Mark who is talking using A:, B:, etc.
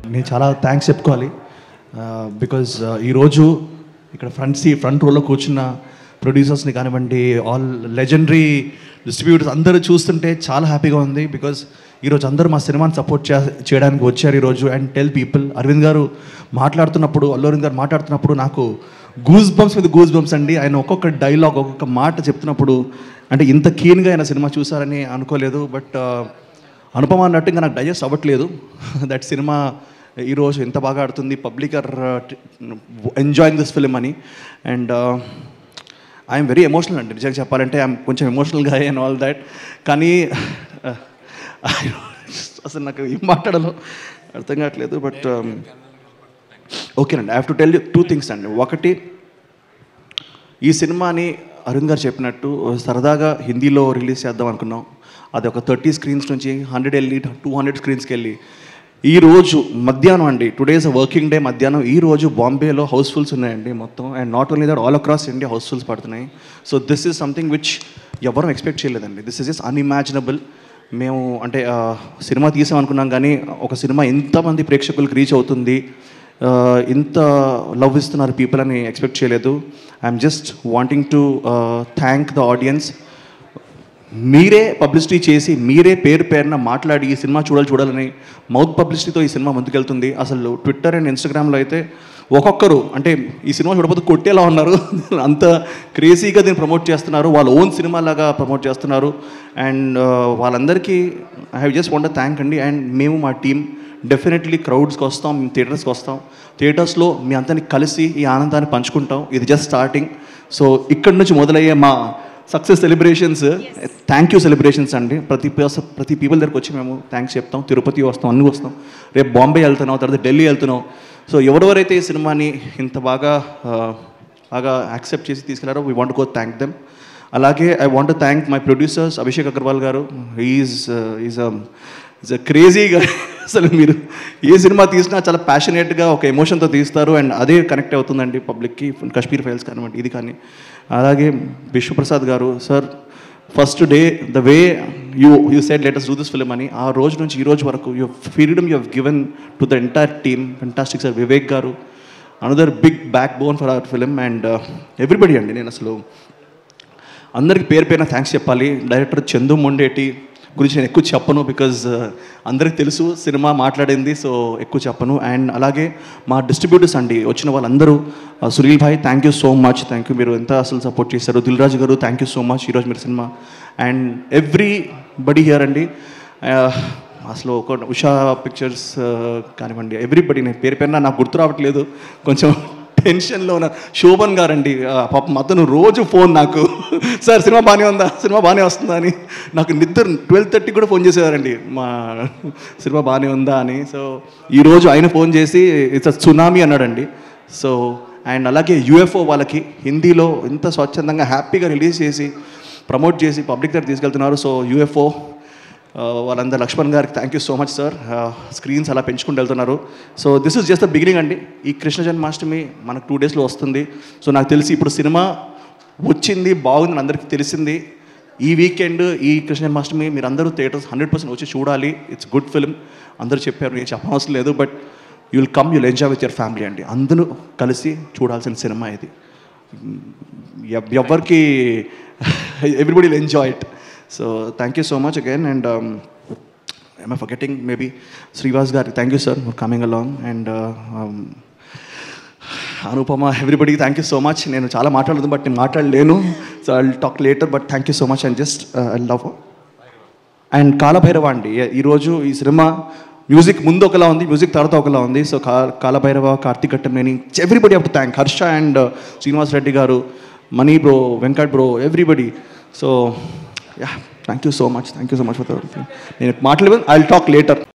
A: నేను చాలా థ్యాంక్స్ చెప్పుకోవాలి బికాజ్ ఈరోజు ఇక్కడ ఫ్రంట్ సీ ఫ్రంట్ రోలో కూర్చున్న ప్రొడ్యూసర్స్ని కానివ్వండి ఆల్ లెజెండరీ డిస్ట్రిబ్యూటర్స్ అందరూ చూస్తుంటే చాలా హ్యాపీగా ఉంది బికాజ్ ఈరోజు అందరూ మా సినిమాని సపోర్ట్ చే చేయడానికి వచ్చారు ఈరోజు and tell people Arvind garu మాట్లాడుతున్నప్పుడు అల్లు అరవింద్ గారు మాట్లాడుతున్నప్పుడు నాకు గూస్ బంప్స్ మీద గూస్ బంప్స్ అండి ఆయన ఒక్కొక్క డైలాగ్ ఒక్కొక్క మాట చెప్తున్నప్పుడు అంటే ఇంత కీన్గా ఆయన సినిమా చూసారని అనుకోలేదు బట్ అనుపమ అన్నట్టు ఇంకా నాకు డైజెస్ట్ అవ్వట్లేదు దట్ సినిమా ఈరోజు ఎంత బాగా ఆడుతుంది public are enjoying this film అని అండ్ ఐఎమ్ వెరీ ఎమోషనల్ అండి నిజంగా చెప్పాలంటే ఐఎమ్ కొంచెం ఎమోషనల్గా అండ్ ఆల్ దాట్ కానీ uh, అసలు నాకు ఏం మాట్లాడాలో అర్థం కావట్లేదు బట్ ఓకేనండి I have to tell you two things అండి ఒకటి ఈ సినిమాని అరుణ్ గారు చెప్పినట్టు సరదాగా హిందీలో రిలీజ్ చేద్దాం అనుకున్నాం అది ఒక థర్టీ స్క్రీన్స్ నుంచి హండ్రెడ్ వెళ్ళి టూ హండ్రెడ్ స్క్రీన్స్కి వెళ్ళి ఈ రోజు మధ్యాహ్నం అండి టుడేస్ వర్కింగ్ డే మధ్యాహ్నం ఈ రోజు బాంబేలో హౌస్ఫుల్స్ ఉన్నాయండి మొత్తం and not only that all across India housefulls పడుతున్నాయి so this is something which ఎవరు ఎక్స్పెక్ట్ చేయలేదండి దిస్ ఇస్ ఇస్ అన్ఇమాజినబుల్ మేము అంటే ఆ, సినిమా తీసాం అనుకున్నాం కానీ ఒక సినిమా ఎంతమంది ప్రేక్షకులకు రీచ్ అవుతుంది ఆ, ఇంత లవ్ ఇస్తున్నారు పీపుల్ అని ఎక్స్పెక్ట్ చేయలేదు I'm just wanting to thank the audience మీరే పబ్లిసిటీ చేసి మీరే పేరు పేరున మాట్లాడి ఈ సినిమా చూడాలి చూడాలని మౌత్ పబ్లిసిటీతో ఈ సినిమా ముందుకెళ్తుంది అసలు ట్విట్టర్ అండ్ ఇన్స్టాగ్రామ్లో అయితే ఒక్కొక్కరు అంటే ఈ సినిమా చూడకపోతే కొట్టేలా ఉన్నారు అంత క్రేజీగా దీన్ని ప్రమోట్ చేస్తున్నారు వాళ్ళ ఓన్ సినిమా లాగా ప్రమోట్ చేస్తున్నారు అండ్ వాళ్ళందరికీ I have just want thank అండి అండ్ మేము మా టీం డెఫినెట్లీ క్రౌడ్స్కి వస్తాం మేము థియేటర్స్కి వస్తాం థియేటర్స్లో మీ అందరిని కలిసి ఈ ఆనందాన్ని పంచుకుంటాం ఇది జస్ట్ స్టార్టింగ్ సో ఇక్కడి నుంచి మొదలయ్యే మా success celebrations thank you celebrations అండి ప్రతి పర్స- ప్రతి పీపుల్ దగ్గరికి వచ్చి మేము థ్యాంక్స్ చెప్తాం తిరుపతి వస్తాం అన్ని వస్తాం రేపు బాంబే వెళ్తున్నాం తర్వాత ఢిల్లీ వెళ్తున్నాం సో ఎవరెవరైతే ఈ సినిమాని ఇంత బాగా ఆ, బాగా యాక్సెప్ట్ చేసి తీసుకెళ్లారో we want go thank them అలాగే I want thank my producers Abhishek Agarwal garu is is is a క్రేజీగా అసలు మీరు ఏ సినిమా తీసినా చాలా ప్యాషనేట్గా ఒక ఎమోషన్తో తీస్తారు అండ్ అదే కనెక్ట్ అవుతుందండి పబ్లిక్కి కాశ్మీర్ ఫైల్స్ కానివ్వండి ఇది కానీ అలాగే Vishwaprasad garu sir first day the way you you said let's do this film అని ఆ రోజు నుంచి ఈ రోజు వరకు you freedom you have given to the entire team fantastic sir Vivek garu another big backbone for our film and everybody అండి నేను అసలు అందరికి పేరు పేరున థ్యాంక్స్ చెప్పాలి డైరెక్టర్ చందు మొండేటి గురించి నేను ఎక్కువ చెప్పను బికాజ్ అందరికి తెలుసు సినిమా మాట్లాడింది సో ఎక్కువ చెప్పను అండ్ అలాగే మా డిస్ట్రిబ్యూటర్స్ అండి వచ్చిన వాళ్ళందరూ ఆ, Sunil bhai thank you so much thank you మీరు ఎంత అసలు సపోర్ట్ చేశారు దిల్రాజు గారు థ్యాంక్ యూ సో మచ్ ఈరోజు మీరు సినిమా అండ్ ఎవ్రీ బడీ హియర్ అండి ఆ, అసలు ఒక ఉషా పిక్చర్స్ కానివ్వండి ఎవ్రీబడి నేను పేరు పేరున నాకు గుర్తు రావట్లేదు కొంచెం టెన్షన్లో ఉన్న శోభన్ గారండి ఆ, పాపం అతను రోజు ఫోన్ నాకు సార్ సినిమా బాగానే ఉందా సినిమా బాగానే వస్తుందా అని నాకు నిద్ర ట్వెల్వ్ థర్టీకి కూడా ఫోన్ చేసేవారండి మా సినిమా బాగానే ఉందా అని సో ఈరోజు ఆయన ఫోన్ చేసి ఇట్స్ సునామీ అన్నాడండి సో అండ్ అలాగే యూఎఫ్ఓ వాళ్ళకి హిందీలో ఎంత స్వచ్ఛందంగా హ్యాపీగా రిలీజ్ చేసి ప్రమోట్ చేసి పబ్లిక్ దగ్గర తీసుకెళ్తున్నారు సో యూఎఫ్ఓ వాళ్ళందరూ లక్ష్మణ్ గారికి thank you so much sir screens అలా పెంచుకుంటూ వెళ్తున్నారు so this is just the beginning అండి ఈ కృష్ణ జన్మాష్టమి మనకు టూ డేస్లో వస్తుంది సో నాకు తెలిసి ఇప్పుడు సినిమా వచ్చింది బాగుందని అందరికీ తెలిసింది ఈ వీకెండ్ ఈ కృష్ణ జన్మాష్టమి మీరు అందరూ థియేటర్స్ హండ్రెడ్ పర్సెంట్ వచ్చి చూడాలి ఇట్స్ గుడ్ ఫిల్మ్ అందరూ చెప్పారు నేను చెప్పనవసరం లేదు but you will come you'll enjoy with your family అండి అందరూ కలిసి చూడాల్సిన సినిమా ఇది ఎవ్- ఎవరికి everybody will enjoy it so thank you so much again and am I forgetting maybe Srivas garu thank you sir for coming along and Anupama everybody thank you so much నేను చాలా మాట్లాడదు బట్ నేను మాట్లాడలేను so I talk later but thank you so much and just I love and Kaala Bhairava అండి ఈరోజు ఈ cinema music ముందు ఒకలా ఉంది మ్యూజిక్ తర్వాత ఒకలా ఉంది సో కా Kaala Bhairava Karthik Kattamaneni everybody have to thank Harsha and Srinivas Reddy garu Mani bro Venkat bro everybody so ya thank you so much thank you so much for నేను మాట్లాడలేదు ఐ టాక్ లేటర్